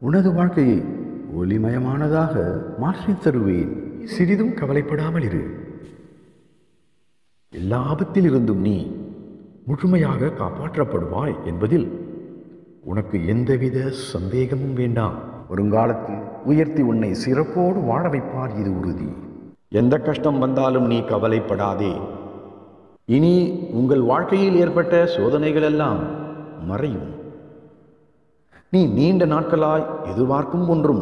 உனது வாழ்க்கையை ஒளிமயமானதாக மாற்றித் தருவேன் சிறிதும் கவலைப்படாமல் இரு எல்லா ஆபத்திலிருந்தும் நீ முழுமையாக காப்பாற்றப்படுவாய் என்பதில் உனக்கு எந்தவித சந்தேகமும் வேண்டாம் வருங்காலத்தில் உயர்த்தி உன்னை சிறப்போடு வாழ வைப்பார் இது உறுதி எந்த கஷ்டம் வந்தாலும் நீ கவலைப்படாதே இனி உங்கள் வாழ்க்கையில் ஏற்பட்ட சோதனைகள் எல்லாம் மறையும் நீ நீண்ட நாட்களாய் எதிர்பார்க்கும் ஒன்றும்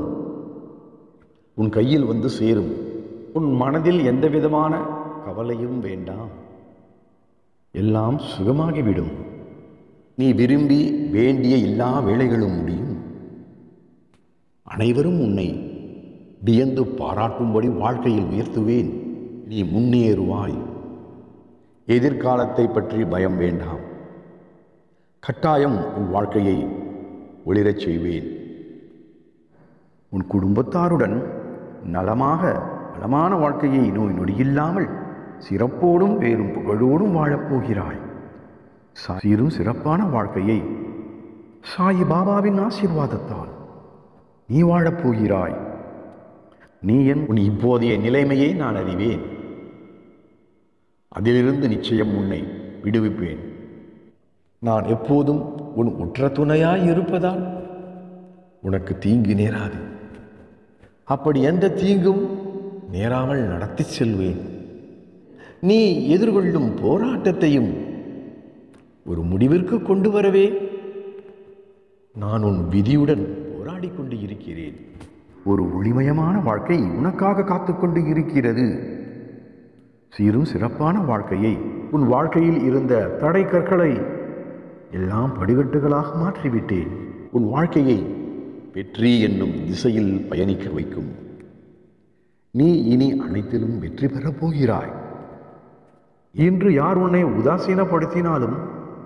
உன் கையில் வந்து சேரும் உன் மனதில் எந்த விதமான கவலையும் வேண்டாம் எல்லாம் சுகமாகிவிடும் நீ விரும்பி வேண்டிய எல்லா வேலைகளும் முடியும் அனைவரும் உன்னை வியந்து பாராட்டும்படி வாழ்க்கையில் உயர்த்துவேன் நீ முன்னேறுவாய் எதிர்காலத்தை பற்றி பயம் வேண்டாம் கட்டாயம் உன் வாழ்க்கையை ஒளிரச் செய்வேன் உன் குடும்பத்தாருடன் நலமாக நலமான வாழ்க்கையை நோய் நொடியில்லாமல் சிறப்போடும் வேறும் புகழோடும் வாழப்போகிறாய் சீரும் சிறப்பான வாழ்க்கையை சாயி பாபாவின் ஆசீர்வாதத்தால் நீ வாழப்போகிறாய் நீ என் உன் இப்போதைய நிலைமையை நான் அறிவேன் அதிலிருந்து நிச்சயம் உன்னை விடுவிப்பேன் நான் எப்போதும் உன் உற்ற துணையாய் இருப்பதால் உனக்கு தீங்கு நேராது அப்படி எந்த தீங்கும் நேராமல் நடத்திச் செல்வேன் நீ எதிர்கொள்ளும் போராட்டத்தையும் ஒரு முடிவிற்கு கொண்டு வரவே நான் உன் விதியுடன் போராடி கொண்டு இருக்கிறேன் ஒரு ஒளிமயமான வாழ்க்கை உனக்காக காத்துக்கொண்டு இருக்கிறது சீரும் சிறப்பான வாழ்க்கையை உன் வாழ்க்கையில் இருந்த தடை கற்களை எல்லாம் படிக்கட்டுகளாக மாற்றிவிட்டேன் உன் வாழ்க்கையை வெற்றி என்னும் திசையில் பயணிக்க வைக்கும் நீ இனி அனைத்திலும் வெற்றி பெறப் போகிறாய் இன்று யார் உன்னை உதாசீனப்படுத்தினாலும்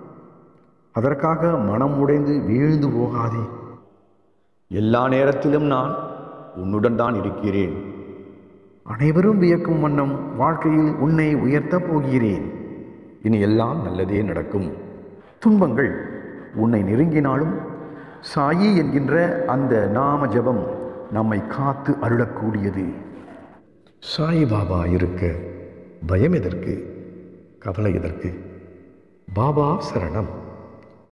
அதற்காக மனம் உடைந்து வீழ்ந்து போகாதே எல்லா நேரத்திலும் நான் உன்னுடன் தான் இருக்கிறேன் அனைவரும் வியக்கும் வண்ணம் வாழ்க்கையில் உன்னை உயர்த்தப் போகிறேன் இனி எல்லாம் நல்லதே நடக்கும் துன்பங்கள் உன்னை நெருங்கினாலும் சாயி என்கின்ற அந்த நாம ஜபம் நம்மை காத்து அருளக்கூடியது சாய் பாபா இருக்க பயம் எதற்கு கவலை எதற்கு பாபா சரணம்